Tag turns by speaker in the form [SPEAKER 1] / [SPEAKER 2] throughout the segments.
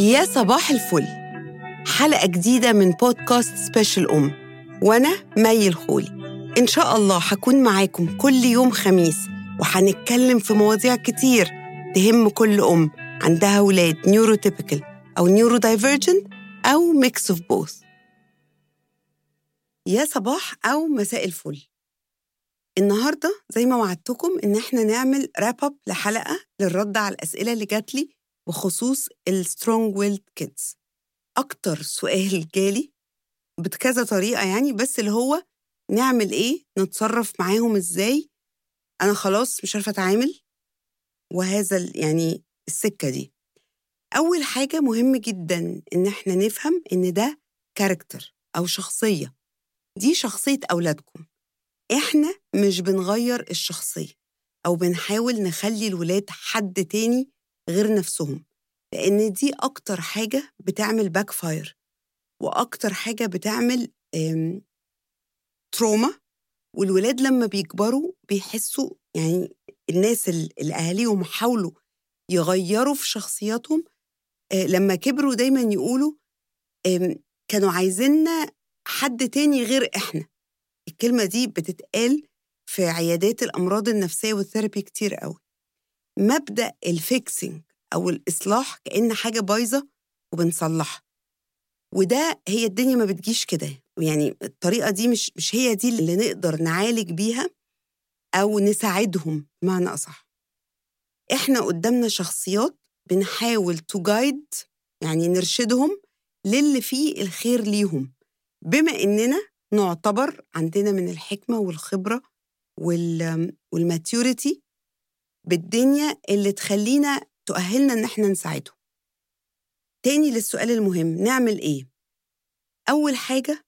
[SPEAKER 1] يا صباح الفل حلقة جديدة من بودكاست سبيشال أم وأنا مي الخولي إن شاء الله هكون معاكم كل يوم خميس وهنتكلم في مواضيع كتير تهم كل أم عندها ولاد نيوروتيبيكال أو نيورو دايفرجنت أو ميكس اوف بوث يا صباح أو مساء الفل النهاردة زي ما وعدتكم إن إحنا نعمل راب اب لحلقة للرد على الأسئلة اللي جات لي بخصوص السترونج ويلد كيدز أكتر سؤال جالي بكذا طريقة يعني بس اللي هو نعمل إيه نتصرف معاهم إزاي أنا خلاص مش عارفة أتعامل وهذا ال- يعني السكة دي أول حاجة مهم جدا إن إحنا نفهم إن ده كاركتر أو شخصية دي شخصية أولادكم إحنا مش بنغير الشخصية أو بنحاول نخلي الولاد حد تاني غير نفسهم لأن دي أكتر حاجة بتعمل باك فاير وأكتر حاجة بتعمل آم، تروما والولاد لما بيكبروا بيحسوا يعني الناس ال- اللي أهاليهم حاولوا يغيروا في شخصياتهم آه، لما كبروا دايما يقولوا آم، كانوا عايزيننا حد تاني غير إحنا الكلمة دي بتتقال في عيادات الأمراض النفسية والثيرابي كتير قوي مبدأ الفيكسينج أو الإصلاح كأن حاجة بايظة وبنصلحها وده هي الدنيا ما بتجيش كده يعني الطريقة دي مش مش هي دي اللي نقدر نعالج بيها أو نساعدهم بمعنى أصح إحنا قدامنا شخصيات بنحاول تو جايد يعني نرشدهم للي فيه الخير ليهم بما إننا نعتبر عندنا من الحكمة والخبرة وال والماتيوريتي بالدنيا اللي تخلينا تؤهلنا إن إحنا نساعدهم تاني للسؤال المهم نعمل إيه؟ أول حاجة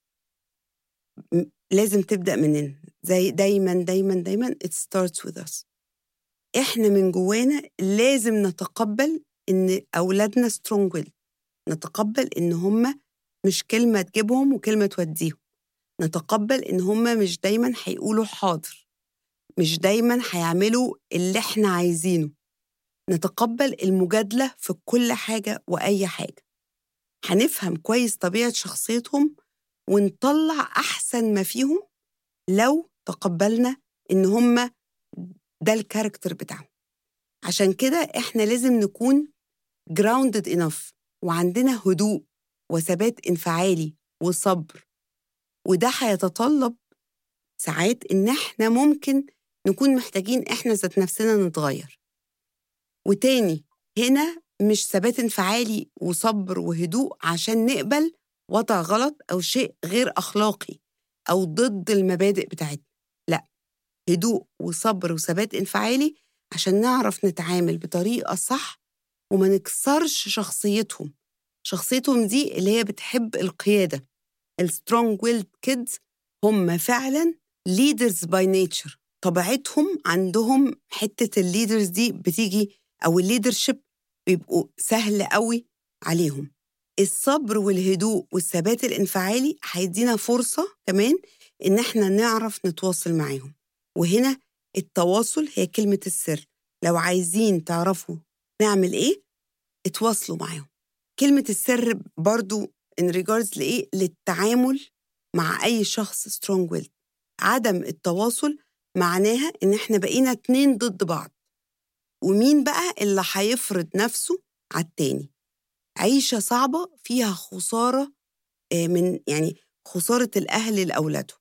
[SPEAKER 1] م- لازم تبدأ مننا زي دايما دايما دايما it starts with us إحنا من جوانا لازم نتقبل إن أولادنا strong will نتقبل إن هم مش كلمة تجيبهم وكلمة توديهم نتقبل إن هم مش دايما هيقولوا حاضر مش دايما هيعملوا اللي إحنا عايزينه نتقبل المجادلة في كل حاجة وأي حاجة هنفهم كويس طبيعة شخصيتهم ونطلع أحسن ما فيهم لو تقبلنا إن هم ده الكاركتر بتاعهم عشان كده إحنا لازم نكون grounded enough وعندنا هدوء وثبات انفعالي وصبر وده هيتطلب ساعات إن إحنا ممكن نكون محتاجين إحنا ذات نفسنا نتغير وتاني هنا مش ثبات انفعالي وصبر وهدوء عشان نقبل وضع غلط أو شيء غير أخلاقي أو ضد المبادئ بتاعتنا لا هدوء وصبر وثبات انفعالي عشان نعرف نتعامل بطريقة صح وما نكسرش شخصيتهم شخصيتهم دي اللي هي بتحب القيادة السترونج ويلد كيدز هم فعلا leaders by nature طبيعتهم عندهم حتة الليدرز دي بتيجي أو الليدرشيب بيبقوا سهل قوي عليهم الصبر والهدوء والثبات الانفعالي هيدينا فرصة كمان إن احنا نعرف نتواصل معاهم وهنا التواصل هي كلمة السر لو عايزين تعرفوا نعمل إيه اتواصلوا معاهم كلمة السر برضو in regards لإيه للتعامل مع أي شخص strong willed عدم التواصل معناها إن إحنا بقينا اتنين ضد بعض ومين بقى اللي هيفرض نفسه على التاني عيشة صعبة فيها خسارة آه، من يعني خسارة الأهل لأولادهم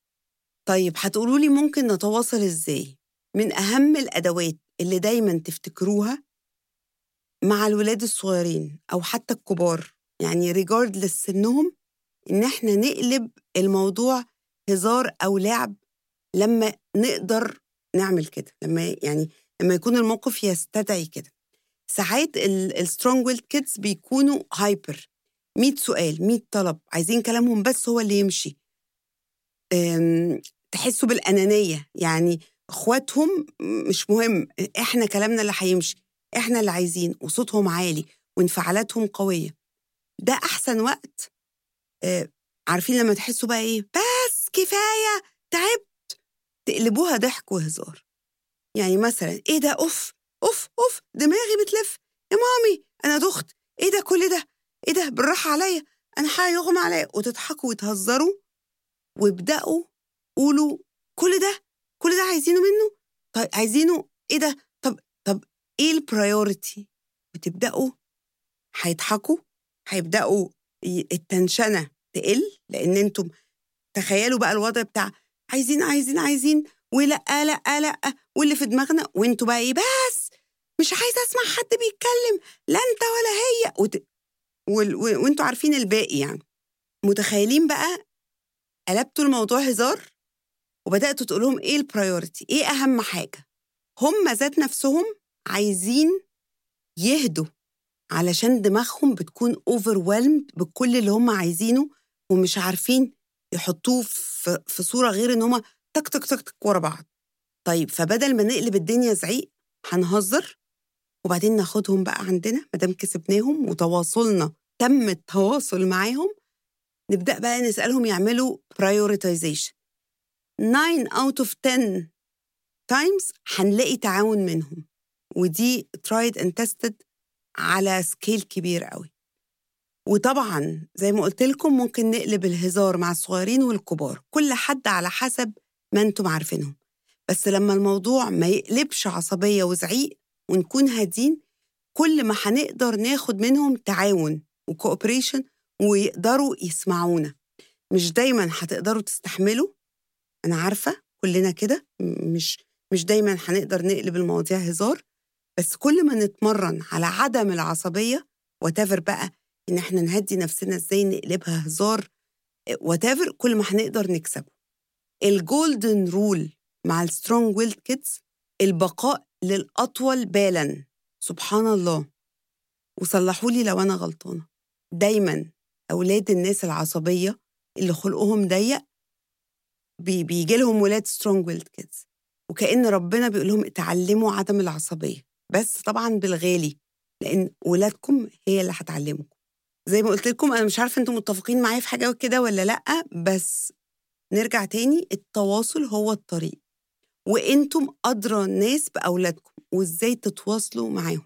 [SPEAKER 1] طيب هتقولوا لي ممكن نتواصل إزاي؟ من أهم الأدوات اللي دايما تفتكروها مع الولاد الصغيرين أو حتى الكبار يعني regardless سنهم إن إحنا نقلب الموضوع هزار أو لعب لما نقدر نعمل كده لما يعني لما يكون الموقف يستدعي كده ساعات السترونج ويلد كيدز بيكونوا هايبر 100 سؤال 100 طلب عايزين كلامهم بس هو اللي يمشي أم، تحسوا بالأنانية يعني اخواتهم مش مهم احنا كلامنا اللي هيمشي احنا اللي عايزين وصوتهم عالي وانفعالاتهم قوية ده أحسن وقت آه، عارفين لما تحسوا بقى ايه بس كفاية تعبت تقلبوها ضحك وهزار يعني مثلا ايه ده اوف اوف اوف دماغي بتلف يا مامي انا دخت ايه ده كل ده ايه ده بالراحه عليا انا هيغمى عليا وتضحكوا وتهزروا وابداوا قولوا كل ده كل ده عايزينه منه طيب عايزينه ايه ده طب طب ايه البرايورتي وتبداوا هيضحكوا هيبداوا التنشنه تقل لان انتم تخيلوا بقى الوضع بتاع عايزين عايزين عايزين ولا لا لا واللي في دماغنا وانتوا بقى ايه بس مش عايزه اسمع حد بيتكلم لا انت ولا هي وت... و... وانتوا عارفين الباقي يعني متخيلين بقى قلبتوا الموضوع هزار وبداتوا تقول لهم ايه البرايورتي ايه اهم حاجه هم ذات نفسهم عايزين يهدوا علشان دماغهم بتكون overwhelmed بكل اللي هم عايزينه ومش عارفين يحطوه في, في صورة غير إن هم تك تك تك تك ورا بعض طيب فبدل ما نقلب الدنيا زعيق هنهزر وبعدين ناخدهم بقى عندنا مادام كسبناهم وتواصلنا تم التواصل معاهم نبدأ بقى نسألهم يعملوا prioritization 9 out of 10 times هنلاقي تعاون منهم ودي tried and tested على سكيل كبير قوي وطبعا زي ما قلت لكم ممكن نقلب الهزار مع الصغيرين والكبار كل حد على حسب ما انتم عارفينهم بس لما الموضوع ما يقلبش عصبية وزعيق ونكون هادين كل ما هنقدر ناخد منهم تعاون وكوبريشن ويقدروا يسمعونا مش دايما هتقدروا تستحملوا انا عارفة كلنا كده مش مش دايما هنقدر نقلب المواضيع هزار بس كل ما نتمرن على عدم العصبية وتافر بقى إن إحنا نهدي نفسنا إزاي نقلبها هزار وتافر كل ما هنقدر نكسبه الجولدن رول مع السترونج ويلد كيدز البقاء للأطول بالا سبحان الله وصلحوا لي لو أنا غلطانة دايما أولاد الناس العصبية اللي خلقهم ضيق بيجي لهم ولاد سترونج ويلد كيدز وكأن ربنا بيقول لهم اتعلموا عدم العصبية بس طبعا بالغالي لأن ولادكم هي اللي هتعلمكم زي ما قلت لكم أنا مش عارفة أنتم متفقين معايا في حاجة كده ولا لأ بس نرجع تاني التواصل هو الطريق وانتم أدرى الناس بأولادكم وإزاي تتواصلوا معاهم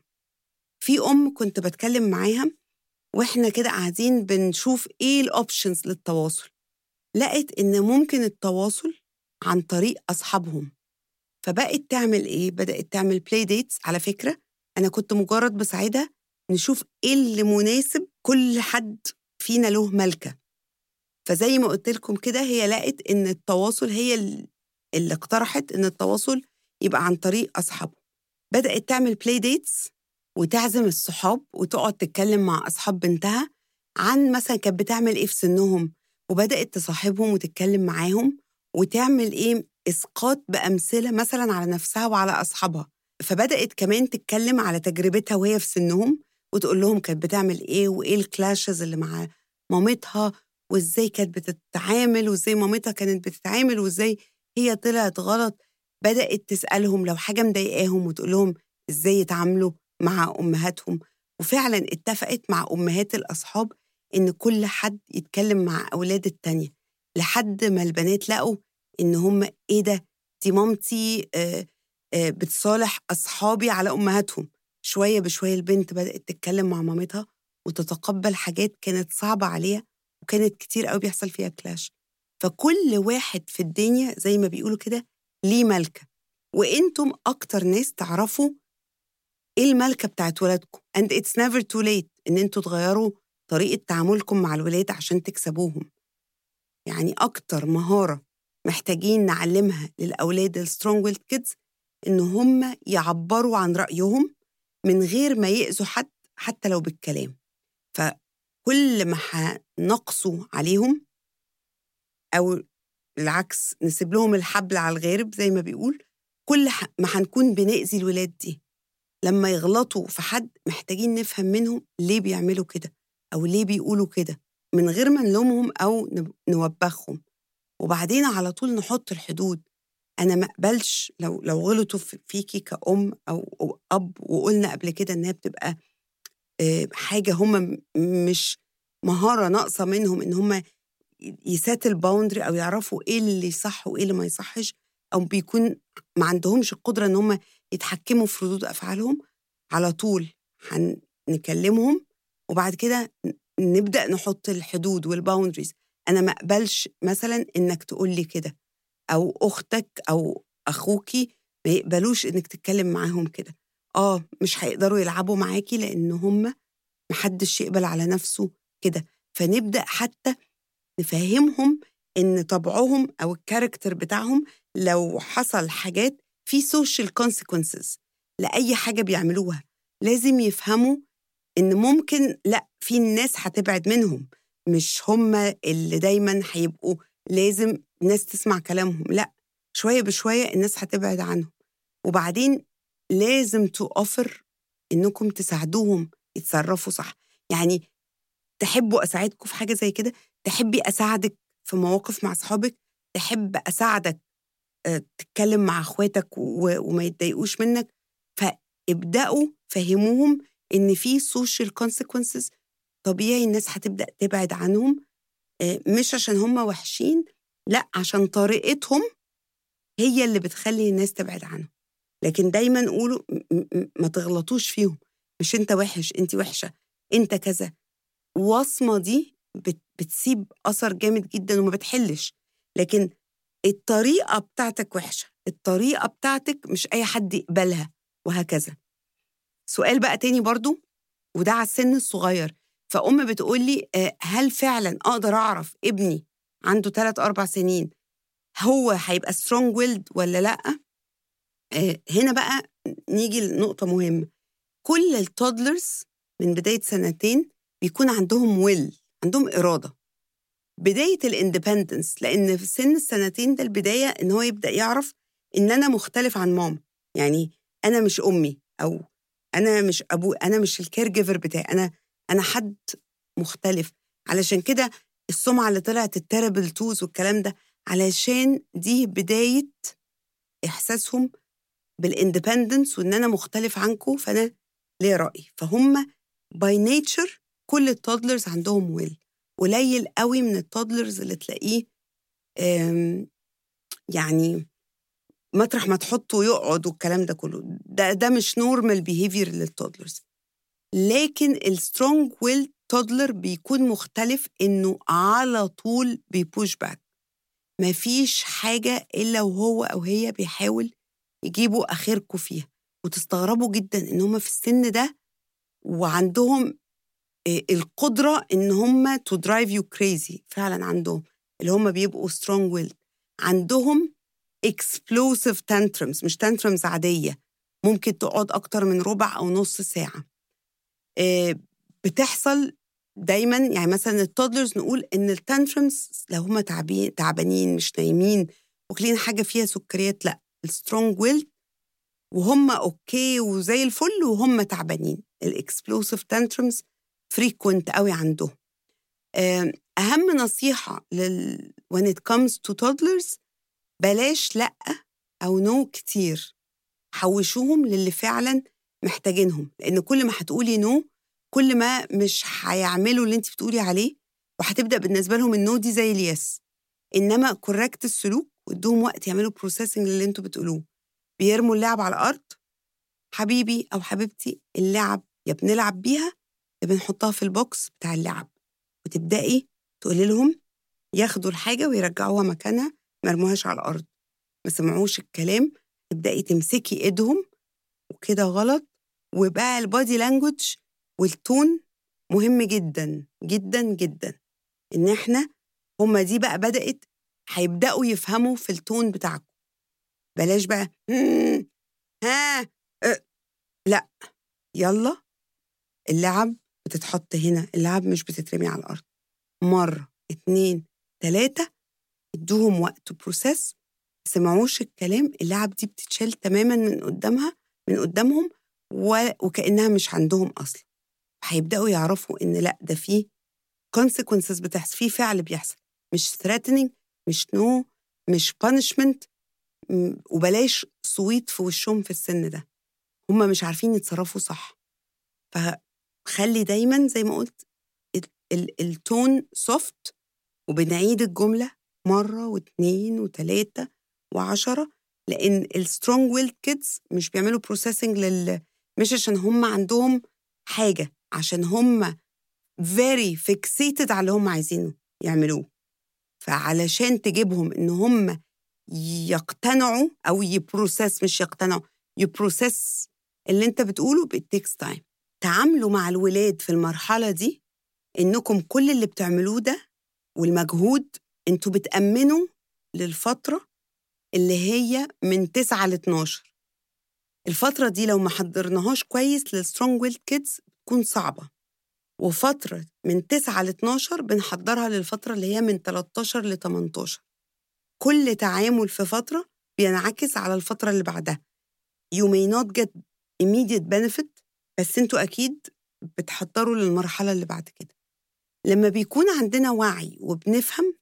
[SPEAKER 1] في أم كنت بتكلم معاها وإحنا كده قاعدين بنشوف إيه الأوبشنز للتواصل لقت إن ممكن التواصل عن طريق أصحابهم فبقت تعمل إيه؟ بدأت تعمل بلاي ديتس على فكرة أنا كنت مجرد بساعدها نشوف إيه اللي مناسب كل حد فينا له ملكة فزي ما قلت لكم كده هي لقت إن التواصل هي اللي اقترحت إن التواصل يبقى عن طريق أصحابه بدأت تعمل بلاي ديتس وتعزم الصحاب وتقعد تتكلم مع أصحاب بنتها عن مثلا كانت بتعمل إيه في سنهم وبدأت تصاحبهم وتتكلم معاهم وتعمل إيه إسقاط بأمثلة مثلا على نفسها وعلى أصحابها فبدأت كمان تتكلم على تجربتها وهي في سنهم وتقول لهم كانت بتعمل إيه وإيه الكلاشز اللي مع مامتها وإزاي كانت بتتعامل وإزاي مامتها كانت بتتعامل وإزاي هي طلعت غلط بدأت تسألهم لو حاجة مضايقاهم وتقول لهم إزاي يتعاملوا مع أمهاتهم وفعلا اتفقت مع أمهات الأصحاب إن كل حد يتكلم مع أولاد التانية لحد ما البنات لقوا إن هم إيه ده دي مامتي آه آه بتصالح أصحابي على أمهاتهم شوية بشوية البنت بدأت تتكلم مع مامتها وتتقبل حاجات كانت صعبة عليها وكانت كتير قوي بيحصل فيها كلاش فكل واحد في الدنيا زي ما بيقولوا كده ليه ملكة وانتم أكتر ناس تعرفوا ايه الملكة بتاعت ولادكم and it's never too late ان انتوا تغيروا طريقة تعاملكم مع الولاد عشان تكسبوهم يعني أكتر مهارة محتاجين نعلمها للأولاد السترونج ويلد كيدز إن هم يعبروا عن رأيهم من غير ما يأذوا حد حتى لو بالكلام فكل ما هنقصوا عليهم أو بالعكس نسيب لهم الحبل على الغارب زي ما بيقول كل ما هنكون بنأذي الولاد دي لما يغلطوا في حد محتاجين نفهم منهم ليه بيعملوا كده أو ليه بيقولوا كده من غير ما نلومهم أو نوبخهم وبعدين على طول نحط الحدود أنا ما أقبلش لو لو غلطوا فيكي كأم أو, أو أب وقلنا قبل كده إنها بتبقى حاجة هم مش مهارة ناقصة منهم إن هم يسات الباوندري أو يعرفوا إيه اللي صح وإيه اللي ما يصحش أو بيكون ما عندهمش القدرة إن هم يتحكموا في ردود أفعالهم على طول هنكلمهم وبعد كده نبدا نحط الحدود والباوندريز انا ما اقبلش مثلا انك تقول لي كده او اختك او اخوكي ما يقبلوش انك تتكلم معاهم كده اه مش هيقدروا يلعبوا معاكي لان هم محدش يقبل على نفسه كده فنبدا حتى نفهمهم ان طبعهم او الكاركتر بتاعهم لو حصل حاجات في سوشيال كونسيكونسز لاي حاجه بيعملوها لازم يفهموا ان ممكن لا في ناس هتبعد منهم مش هم اللي دايما هيبقوا لازم ناس تسمع كلامهم لا شويه بشويه الناس هتبعد عنهم وبعدين لازم توفر انكم تساعدوهم يتصرفوا صح يعني تحبوا اساعدكم في حاجه زي كده تحبي اساعدك في مواقف مع اصحابك تحب اساعدك تتكلم مع اخواتك وما يتضايقوش منك فابداوا فهموهم ان في سوشيال كونسيكونسز طبيعي الناس هتبدا تبعد عنهم مش عشان هم وحشين لا عشان طريقتهم هي اللي بتخلي الناس تبعد عنهم لكن دايما قولوا ما تغلطوش فيهم مش انت وحش انت وحشه انت كذا وصمه دي بتسيب اثر جامد جدا وما بتحلش لكن الطريقه بتاعتك وحشه الطريقه بتاعتك مش اي حد يقبلها وهكذا سؤال بقى تاني برضو وده على السن الصغير فأم بتقول لي هل فعلا أقدر أعرف ابني عنده 3 أربع سنين هو هيبقى سترونج ويلد ولا لأ؟ هنا بقى نيجي لنقطة مهمة كل التودلرز من بداية سنتين بيكون عندهم ويل عندهم إرادة بداية الاندبندنس لأن في سن السنتين ده البداية إن هو يبدأ يعرف إن أنا مختلف عن ماما يعني أنا مش أمي أو أنا مش أبو أنا مش الكير جيفر بتاعي أنا أنا حد مختلف علشان كده السمعة اللي طلعت التربل توز والكلام ده علشان دي بداية إحساسهم بالاندبندنس وإن أنا مختلف عنكم فأنا ليه رأي فهم باي نيتشر كل التودلرز عندهم ويل قليل قوي من التودلرز اللي تلاقيه يعني مطرح ما تحطه يقعد والكلام ده كله ده ده مش نورمال بيهيفير للتودلرز لكن السترونج ويل تودلر بيكون مختلف انه على طول بيبوش باك مفيش حاجة إلا وهو أو هي بيحاول يجيبوا آخركم فيها وتستغربوا جدا إن هم في السن ده وعندهم القدرة إن هم to drive you crazy فعلا عندهم اللي هم بيبقوا strong willed عندهم explosive tantrums مش tantrums عادية ممكن تقعد أكتر من ربع أو نص ساعة بتحصل دايما يعني مثلا التودلرز نقول ان التانترمز لو هم تعبين تعبانين مش نايمين واكلين حاجه فيها سكريات لا السترونج ويل وهم اوكي وزي الفل وهم تعبانين الاكسبلوسيف تانترمز فريكوينت قوي عندهم اهم نصيحه لل when it comes to toddlers بلاش لا او نو no كتير حوشوهم للي فعلا محتاجينهم لان كل ما هتقولي نو no كل ما مش هيعملوا اللي انت بتقولي عليه وهتبدا بالنسبه لهم النو دي زي اليس انما كوركت السلوك وادوهم وقت يعملوا بروسيسنج للي انتوا بتقولوه بيرموا اللعب على الارض حبيبي او حبيبتي اللعب يا بنلعب بيها يا بنحطها في البوكس بتاع اللعب وتبداي تقولي لهم ياخدوا الحاجه ويرجعوها مكانها ما يرموهاش على الارض ما سمعوش الكلام تبداي تمسكي ايدهم وكده غلط وبقى البادي لانجوج والتون مهم جدا جدا جدا ان احنا هما دي بقى بدأت هيبدأوا يفهموا في التون بتاعكم بلاش بقى ها أه. لا يلا اللعب بتتحط هنا اللعب مش بتترمي على الأرض مرة اتنين تلاتة ادوهم وقت بروسيس سمعوش الكلام اللعب دي بتتشال تماما من قدامها من قدامهم وكأنها مش عندهم أصلا هيبداوا يعرفوا ان لا ده في consequences بتحصل في فعل بيحصل مش threatening مش no مش punishment وبلاش صويت في وشهم في السن ده هم مش عارفين يتصرفوا صح فخلي دايما زي ما قلت التون سوفت وبنعيد الجملة مرة واثنين وثلاثة وعشرة لأن السترونج ويل كيدز مش بيعملوا بروسيسنج لل مش عشان هم عندهم حاجة عشان هم very fixated على اللي هم عايزينه يعملوه فعلشان تجيبهم ان هم يقتنعوا او يبروسس مش يقتنعوا يبروسس اللي انت بتقوله بالتكس تايم تعاملوا مع الولاد في المرحله دي انكم كل اللي بتعملوه ده والمجهود انتوا بتأمنوا للفتره اللي هي من 9 ل 12 الفترة دي لو ما حضرناهاش كويس للسترونج ويلد كيدز بتكون صعبة وفترة من 9 ل 12 بنحضرها للفترة اللي هي من 13 ل 18 كل تعامل في فترة بينعكس على الفترة اللي بعدها you may not get immediate benefit بس انتوا أكيد بتحضروا للمرحلة اللي بعد كده لما بيكون عندنا وعي وبنفهم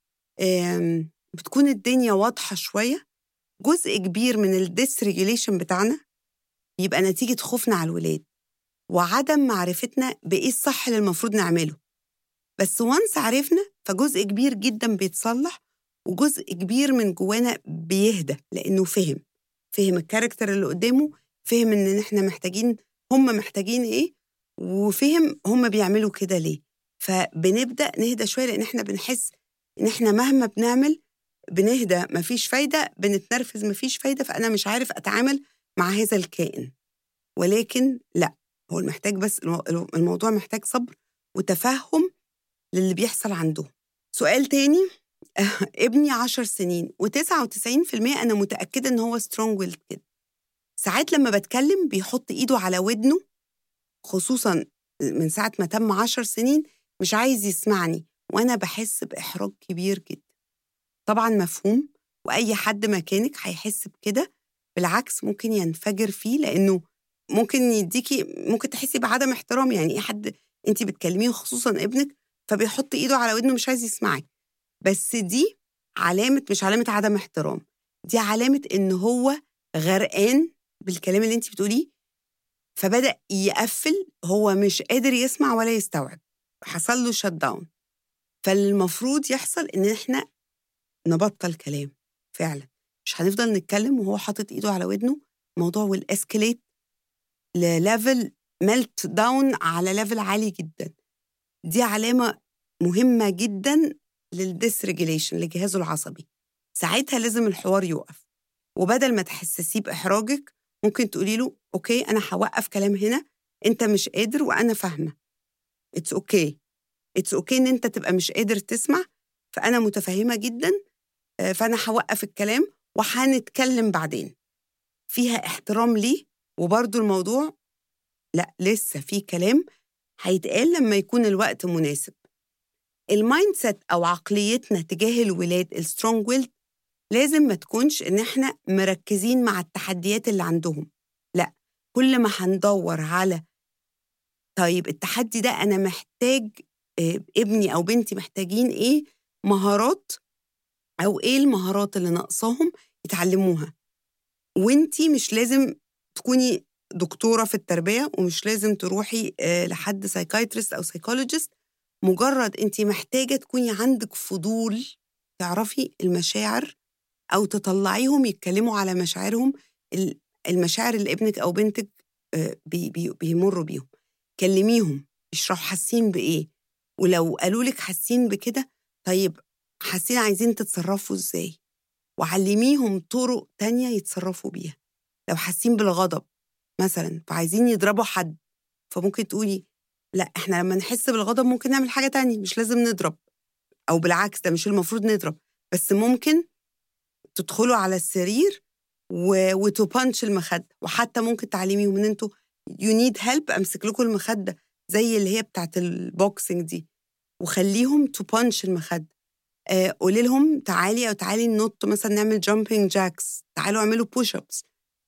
[SPEAKER 1] بتكون الدنيا واضحة شوية جزء كبير من الديسريجيليشن بتاعنا يبقى نتيجة خوفنا على الولاد وعدم معرفتنا بإيه الصح اللي المفروض نعمله بس وانس عرفنا فجزء كبير جدا بيتصلح وجزء كبير من جوانا بيهدى لأنه فهم فهم الكاركتر اللي قدامه فهم إن إحنا محتاجين هم محتاجين إيه وفهم هم بيعملوا كده ليه فبنبدأ نهدى شوية لأن إحنا بنحس إن إحنا مهما بنعمل بنهدى مفيش فايدة بنتنرفز مفيش فايدة فأنا مش عارف أتعامل مع هذا الكائن ولكن لا هو محتاج بس الموضوع محتاج صبر وتفهم للي بيحصل عنده سؤال تاني ابني عشر سنين و99% أنا متأكدة إن هو سترونج ويلد كده ساعات لما بتكلم بيحط إيده على ودنه خصوصا من ساعة ما تم عشر سنين مش عايز يسمعني وأنا بحس بإحراج كبير جدا طبعا مفهوم وأي حد مكانك هيحس بكده بالعكس ممكن ينفجر فيه لأنه ممكن يديكي ممكن تحسي بعدم احترام يعني ايه حد انت بتكلميه خصوصا ابنك فبيحط ايده على ودنه مش عايز يسمعك بس دي علامة مش علامة عدم احترام دي علامة إن هو غرقان بالكلام اللي انت بتقوليه فبدأ يقفل هو مش قادر يسمع ولا يستوعب حصل له شت داون فالمفروض يحصل إن احنا نبطل كلام فعلا مش هنفضل نتكلم وهو حاطط ايده على ودنه الموضوع والاسكليت لليفل ملت داون على ليفل عالي جدا دي علامة مهمة جدا للديسريجيليشن لجهازه العصبي ساعتها لازم الحوار يوقف وبدل ما تحسسيه بإحراجك ممكن تقولي له أوكي أنا هوقف كلام هنا أنت مش قادر وأنا فاهمة اتس أوكي اتس أوكي إن أنت تبقى مش قادر تسمع فأنا متفهمة جدا آه، فأنا هوقف الكلام وهنتكلم بعدين فيها احترام ليه وبرضو الموضوع لا لسه في كلام هيتقال لما يكون الوقت مناسب المايند سيت أو عقليتنا تجاه الولاد السترونج ويلد لازم ما تكونش إن إحنا مركزين مع التحديات اللي عندهم لا كل ما هندور على طيب التحدي ده أنا محتاج آه، ابني أو بنتي محتاجين إيه مهارات أو إيه المهارات اللي ناقصاهم يتعلموها وانتي مش لازم تكوني دكتورة في التربية ومش لازم تروحي آه، لحد سايكايترست أو سايكولوجيست مجرد انت محتاجة تكوني عندك فضول تعرفي المشاعر أو تطلعيهم يتكلموا على مشاعرهم المشاعر اللي ابنك أو بنتك آه، بي بي بيمروا بيهم كلميهم يشرحوا حاسين بإيه ولو قالوا لك حاسين بكده طيب حاسين عايزين تتصرفوا إزاي وعلميهم طرق تانية يتصرفوا بيها لو حاسين بالغضب مثلا فعايزين يضربوا حد فممكن تقولي لا احنا لما نحس بالغضب ممكن نعمل حاجة تانية مش لازم نضرب أو بالعكس ده مش المفروض نضرب بس ممكن تدخلوا على السرير و... وتبانش المخدة وحتى ممكن تعلميهم ان انتوا يو نيد هيلب امسك لكم المخدة زي اللي هي بتاعت البوكسنج دي وخليهم تبانش المخدة آه قولي لهم تعالي او تعالي ننط مثلا نعمل جامبينج جاكس تعالوا اعملوا بوش ابس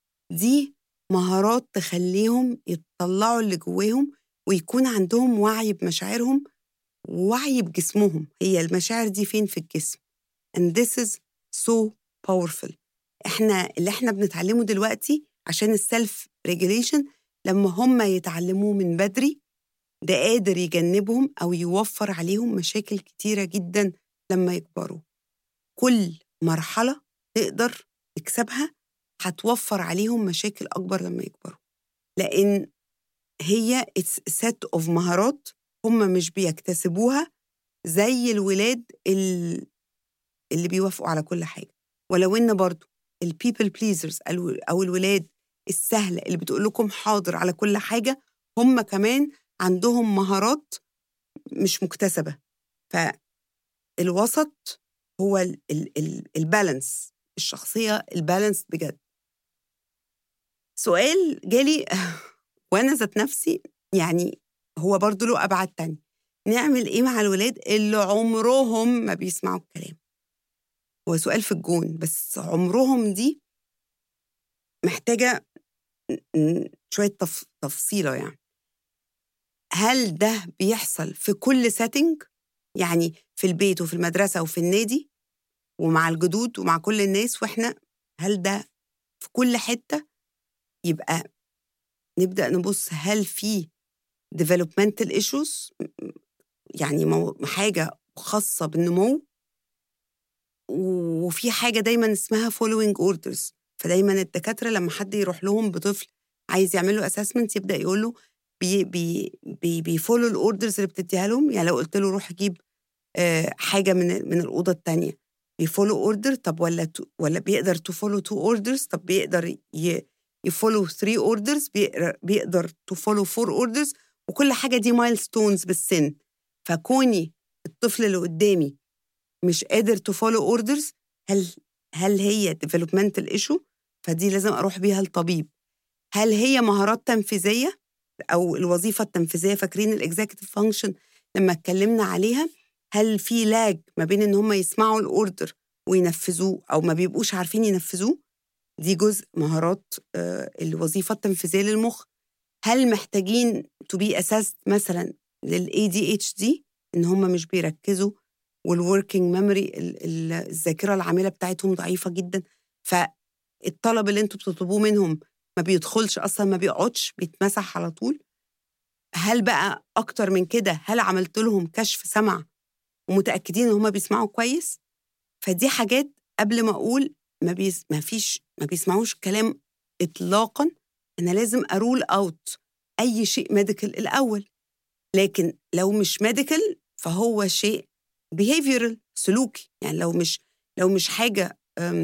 [SPEAKER 1] دي مهارات تخليهم يطلعوا اللي جواهم ويكون عندهم وعي بمشاعرهم ووعي بجسمهم هي المشاعر دي فين في الجسم and this is so powerful احنا اللي احنا بنتعلمه دلوقتي عشان السلف ريجوليشن لما هم يتعلموه من بدري ده قادر يجنبهم او يوفر عليهم مشاكل كتيره جدا لما يكبروا كل مرحله تقدر تكسبها هتوفر عليهم مشاكل اكبر لما يكبروا لان هي اتس سيت اوف مهارات هم مش بيكتسبوها زي الولاد اللي بيوافقوا على كل حاجة ولو إن برضو البيبل بليزرز أو الولاد السهلة اللي بتقول لكم حاضر على كل حاجة هم كمان عندهم مهارات مش مكتسبة فالوسط هو البالانس الشخصية البالانس بجد سؤال جالي وأنا ذات نفسي يعني هو برضو له أبعاد تانية نعمل إيه مع الولاد اللي عمرهم ما بيسمعوا الكلام هو سؤال في الجون بس عمرهم دي محتاجة شوية تف... تفصيلة يعني هل ده بيحصل في كل سيتنج يعني في البيت وفي المدرسة وفي النادي ومع الجدود ومع كل الناس وإحنا هل ده في كل حتة يبقى نبدأ نبص هل في developmental issues يعني حاجة خاصة بالنمو وفي حاجة دايما اسمها following orders فدايما الدكاترة لما حد يروح لهم بطفل عايز يعمل له اسسمنت يبدا يقول له بي بي بي بيفولو الاوردرز اللي بتديها لهم يعني لو قلت له روح جيب آه حاجه من من الاوضه الثانيه بيفولو اوردر طب ولا تو ولا بيقدر تو فولو تو اوردرز طب بيقدر يفولو 3 اوردرز بيقدر تو فولو 4 اوردرز وكل حاجه دي مايلستونز بالسن فكوني الطفل اللي قدامي مش قادر تو فولو اوردرز هل هل هي ديفلوبمنتال ايشو فدي لازم اروح بيها لطبيب هل هي مهارات تنفيذيه او الوظيفه التنفيذيه فاكرين الاكزيكتيف فانكشن لما اتكلمنا عليها هل في لاج ما بين ان هم يسمعوا الاوردر وينفذوه او ما بيبقوش عارفين ينفذوه دي جزء مهارات آه، الوظيفه التنفيذيه للمخ هل محتاجين تو بي اساس مثلا للاي دي اتش دي ان هم مش بيركزوا والوركينج ميموري الذاكره العامله بتاعتهم ضعيفه جدا فالطلب اللي انتوا بتطلبوه منهم ما بيدخلش اصلا ما بيقعدش بيتمسح على طول هل بقى اكتر من كده هل عملت لهم كشف سمع ومتاكدين ان هم بيسمعوا كويس فدي حاجات قبل ما اقول ما بيس ما فيش ما بيسمعوش كلام اطلاقا انا لازم ارول اوت اي شيء ميديكال الاول لكن لو مش ميديكال فهو شيء behavioral سلوكي يعني لو مش لو مش حاجه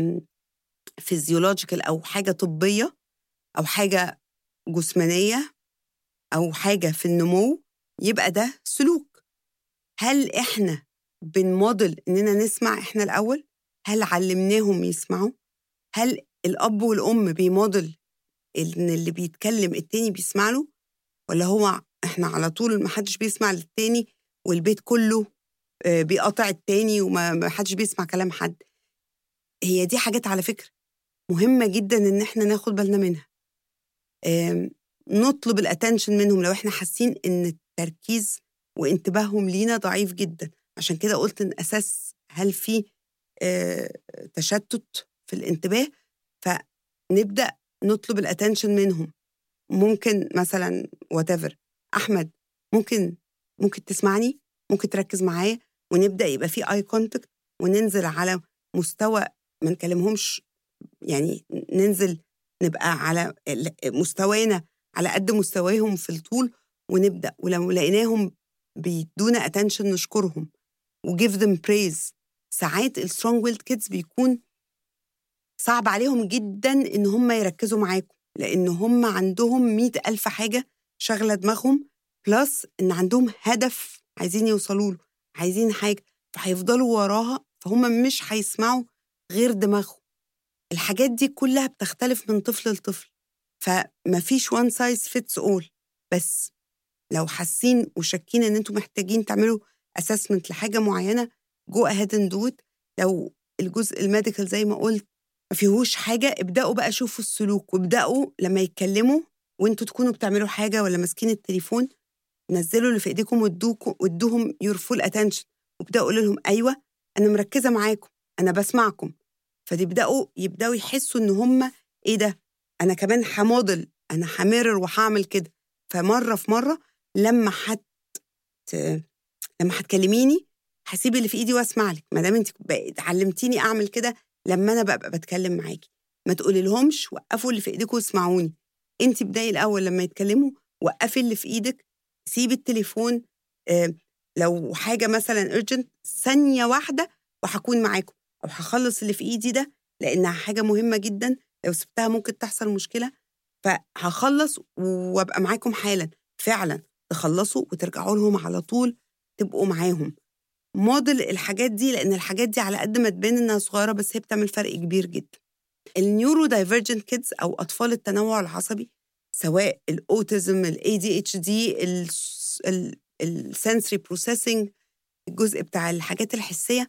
[SPEAKER 1] فيزيولوجيكال او حاجه طبيه او حاجه جسمانيه او حاجه في النمو يبقى ده سلوك هل احنا بنموديل اننا نسمع احنا الاول هل علمناهم يسمعوا هل الاب والام بيموديل ان اللي بيتكلم التاني بيسمع له ولا هو احنا على طول ما حدش بيسمع للتاني والبيت كله آه، بيقاطع التاني وما حدش بيسمع كلام حد هي دي حاجات على فكرة مهمة جدا إن احنا ناخد بالنا منها نطلب الاتنشن منهم لو احنا حاسين إن التركيز وانتباههم لينا ضعيف جدا عشان كده قلت إن أساس هل في آه، تشتت في الانتباه فنبدأ نطلب الاتنشن منهم ممكن مثلا وات احمد ممكن ممكن تسمعني ممكن تركز معايا ونبدا يبقى في اي كونتاكت وننزل على مستوى ما نكلمهمش يعني ننزل نبقى على مستوانا على قد مستواهم في الطول ونبدا ولو لقيناهم بيدونا اتنشن نشكرهم وجيف ذم بريز ساعات السترونج ويلد كيدز بيكون صعب عليهم جدا ان هم يركزوا معاكم لان هم عندهم مئة ألف حاجة شغلة دماغهم بلس ان عندهم هدف عايزين يوصلوا له عايزين حاجة فهيفضلوا وراها فهم مش هيسمعوا غير دماغهم الحاجات دي كلها بتختلف من طفل لطفل فمفيش وان سايز فيتس اول بس لو حاسين وشاكين ان انتم محتاجين تعملوا اسسمنت لحاجه معينه جو اهيد اند دوت لو الجزء الميديكال زي ما قلت ما فيهوش حاجه ابداوا بقى شوفوا السلوك وابداوا لما يتكلموا وانتوا تكونوا بتعملوا حاجه ولا ماسكين التليفون نزلوا اللي في ايديكم وادوكم وادوهم يور فول اتنشن وابداوا قولوا لهم ايوه انا مركزه معاكم انا بسمعكم فيبداوا يبداوا يحسوا ان هم ايه ده انا كمان همودل انا همرر وهعمل كده فمره في مره لما حت لما هتكلميني هسيب اللي في ايدي واسمع لك ما دام انت علمتيني اعمل كده لما انا ببقى بتكلم معاكي ما تقولي لهمش وقفوا اللي في ايديكم واسمعوني انت بداي الاول لما يتكلموا وقفي اللي في ايدك سيبي التليفون آه، لو حاجه مثلا urgent ثانيه واحده وهكون معاكم او هخلص اللي في ايدي ده لانها حاجه مهمه جدا لو سبتها ممكن تحصل مشكله فهخلص وابقى معاكم حالا فعلا تخلصوا وترجعوا لهم على طول تبقوا معاهم موديل الحاجات دي لان الحاجات دي على قد ما تبان انها صغيره بس هي بتعمل فرق كبير جدا النيورو دايفرجنت كيدز او اطفال التنوع العصبي سواء الاوتيزم الاي دي اتش دي السنسري بروسيسنج الجزء بتاع الحاجات الحسيه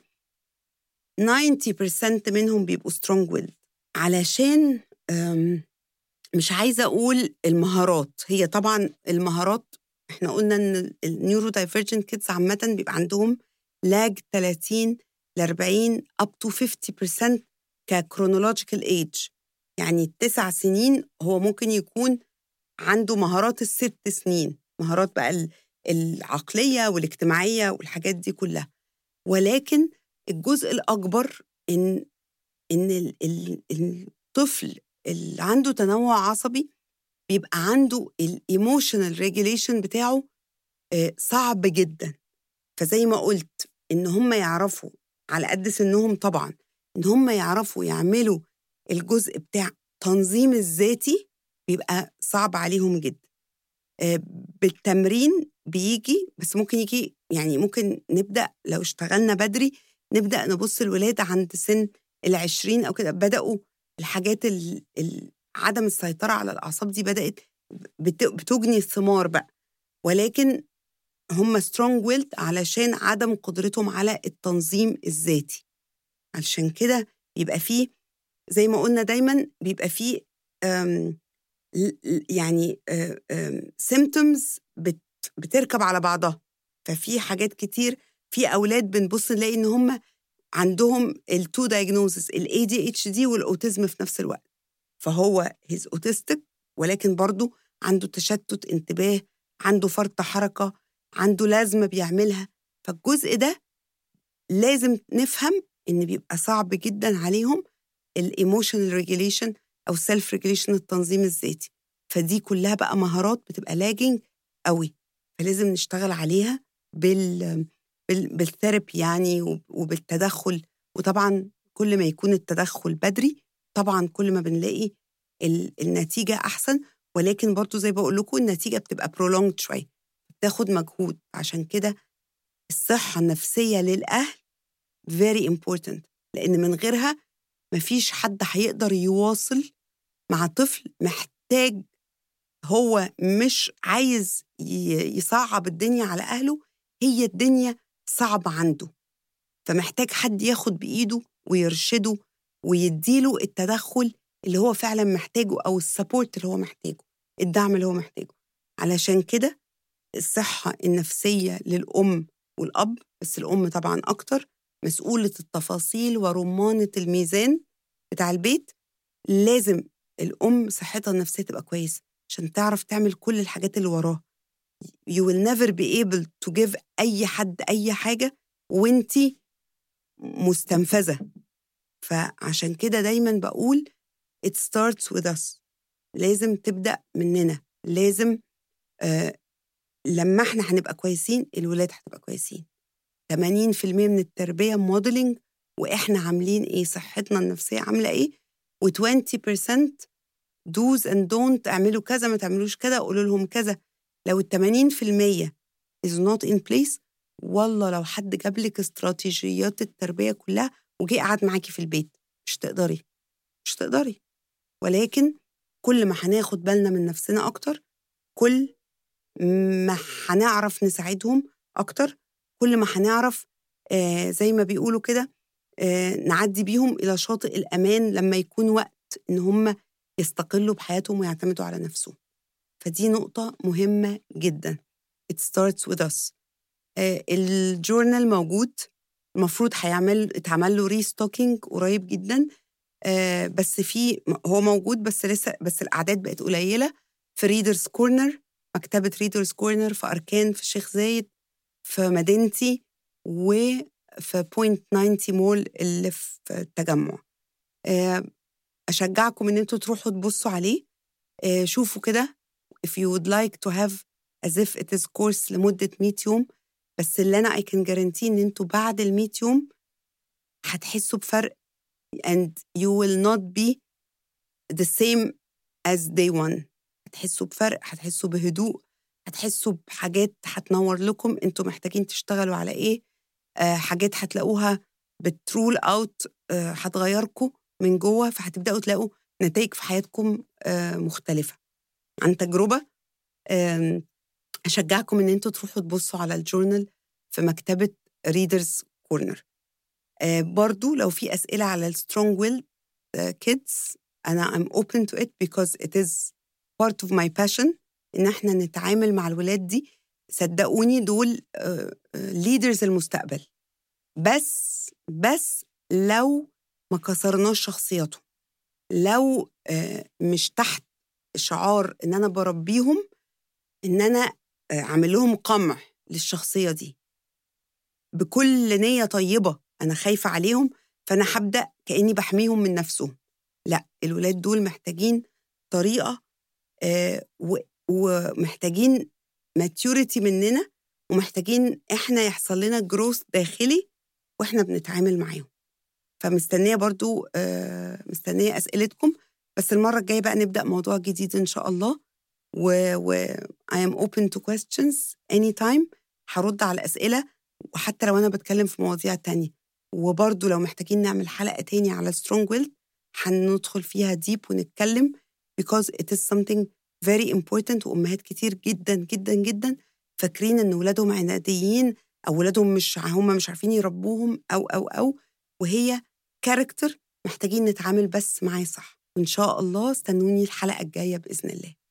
[SPEAKER 1] 90% منهم بيبقوا سترونج ويل علشان مش عايزه اقول المهارات هي طبعا المهارات احنا قلنا ان النيورو دايفرجنت كيدز عامه بيبقى عندهم لاج 30 ل 40 اب تو 50% ككرونولوجيكال ايج يعني التسع سنين هو ممكن يكون عنده مهارات الست سنين مهارات بقى العقليه والاجتماعيه والحاجات دي كلها ولكن الجزء الاكبر ان ان الطفل اللي عنده تنوع عصبي بيبقى عنده الايموشنال ريجوليشن بتاعه آه، صعب جدا فزي ما قلت ان هم يعرفوا على قد سنهم طبعا ان هم يعرفوا يعملوا الجزء بتاع تنظيم الذاتي بيبقى صعب عليهم جدا آه، بالتمرين بيجي بس ممكن يجي يعني ممكن نبدا لو اشتغلنا بدري نبدا نبص الولاد عند سن العشرين او كده بداوا الحاجات عدم السيطره على الاعصاب دي بدات بتجني الثمار بقى ولكن هم سترونج ويلد علشان عدم قدرتهم على التنظيم الذاتي علشان كده بيبقى فيه زي ما قلنا دايما بيبقى فيه يعني سيمتومز بتركب على بعضها ففي حاجات كتير في اولاد بنبص نلاقي ان هم عندهم التو دايجنوزس الاي دي اتش دي والاوتيزم في نفس الوقت فهو هيز اوتيستيك ولكن برضه عنده تشتت انتباه عنده فرط حركه عنده لازمه بيعملها فالجزء ده لازم نفهم ان بيبقى صعب جدا عليهم الايموشنال ريجوليشن او السيلف ريجوليشن التنظيم الذاتي فدي كلها بقى مهارات بتبقى لاجنج قوي فلازم نشتغل عليها بال بالثيرابي يعني وبالتدخل وطبعا كل ما يكون التدخل بدري طبعا كل ما بنلاقي النتيجة أحسن ولكن برضو زي بقول لكم النتيجة بتبقى prolonged شوية بتاخد مجهود عشان كده الصحة النفسية للأهل very important لأن من غيرها مفيش حد هيقدر يواصل مع طفل محتاج هو مش عايز يصعب الدنيا على أهله هي الدنيا صعبة عنده فمحتاج حد ياخد بإيده ويرشده ويديله التدخل اللي هو فعلا محتاجه أو السبورت اللي هو محتاجه الدعم اللي هو محتاجه علشان كده الصحة النفسية للأم والأب بس الأم طبعا أكتر مسؤولة التفاصيل ورمانة الميزان بتاع البيت لازم الأم صحتها النفسية تبقى كويسة عشان تعرف تعمل كل الحاجات اللي وراها you will never be able to give أي حد أي حاجة وانتي مستنفذة فعشان كده دايما بقول it starts with us لازم تبدأ مننا لازم آه لما احنا هنبقى كويسين الولاد هتبقى كويسين 80% من التربية موديلنج واحنا عاملين ايه صحتنا النفسية عاملة ايه و20% دوز اند دونت اعملوا كذا ما تعملوش كذا قولوا لهم كذا لو ال 80% is not in place والله لو حد جاب لك استراتيجيات التربية كلها وجي قعد معاكي في البيت مش تقدري مش تقدري ولكن كل ما هناخد بالنا من نفسنا أكتر كل ما هنعرف نساعدهم أكتر كل ما هنعرف آه زي ما بيقولوا كده آه نعدي بيهم إلى شاطئ الأمان لما يكون وقت إن هم يستقلوا بحياتهم ويعتمدوا على نفسهم فدي نقطة مهمة جدا It starts with us آه الجورنال موجود المفروض هيعمل اتعمل له ريستوكينج قريب جدا آه بس في هو موجود بس لسه بس الاعداد بقت قليله في ريدرز كورنر مكتبه ريدرز كورنر في اركان في الشيخ زايد في مدينتي وفي بوينت 90 مول اللي في التجمع آه اشجعكم ان انتوا تروحوا تبصوا عليه آه شوفوا كده if you would like to have as if it is course لمده 100 يوم بس اللي انا اي كان جارانتي ان انتوا بعد ال 100 يوم هتحسوا بفرق and you will not be the same as day one هتحسوا بفرق هتحسوا بهدوء هتحسوا بحاجات هتنور لكم انتوا محتاجين تشتغلوا على ايه آه حاجات هتلاقوها بترول اوت آه هتغيركم من جوه فهتبداوا تلاقوا نتائج في حياتكم آه مختلفه عن تجربه آه اشجعكم ان انتوا تروحوا تبصوا على الجورنال في مكتبه ريدرز كورنر آه برضو لو في اسئله على السترونج ويل كيدز انا I'm open to it because it is part of my passion ان احنا نتعامل مع الولاد دي صدقوني دول ليدرز المستقبل بس بس لو ما كسرناش شخصياتهم لو مش تحت شعار ان انا بربيهم ان انا اعمل لهم قمع للشخصيه دي بكل نيه طيبه انا خايفه عليهم فانا هبدا كاني بحميهم من نفسهم لا الولاد دول محتاجين طريقه آه ومحتاجين ماتيوريتي مننا ومحتاجين احنا يحصل لنا جروث داخلي واحنا بنتعامل معاهم فمستنيه برضو آه مستنيه اسئلتكم بس المره الجايه بقى نبدا موضوع جديد ان شاء الله و, و I am open to questions anytime هرد على الاسئله وحتى لو انا بتكلم في مواضيع تانية وبرضو لو محتاجين نعمل حلقه تاني على سترونج ويل هندخل فيها ديب ونتكلم because it is something very important وامهات كتير جدا جدا جدا فاكرين ان ولادهم عناديين او ولادهم مش هم مش عارفين يربوهم او او او وهي كاركتر محتاجين نتعامل بس معاه صح وان شاء الله استنوني الحلقه الجايه باذن الله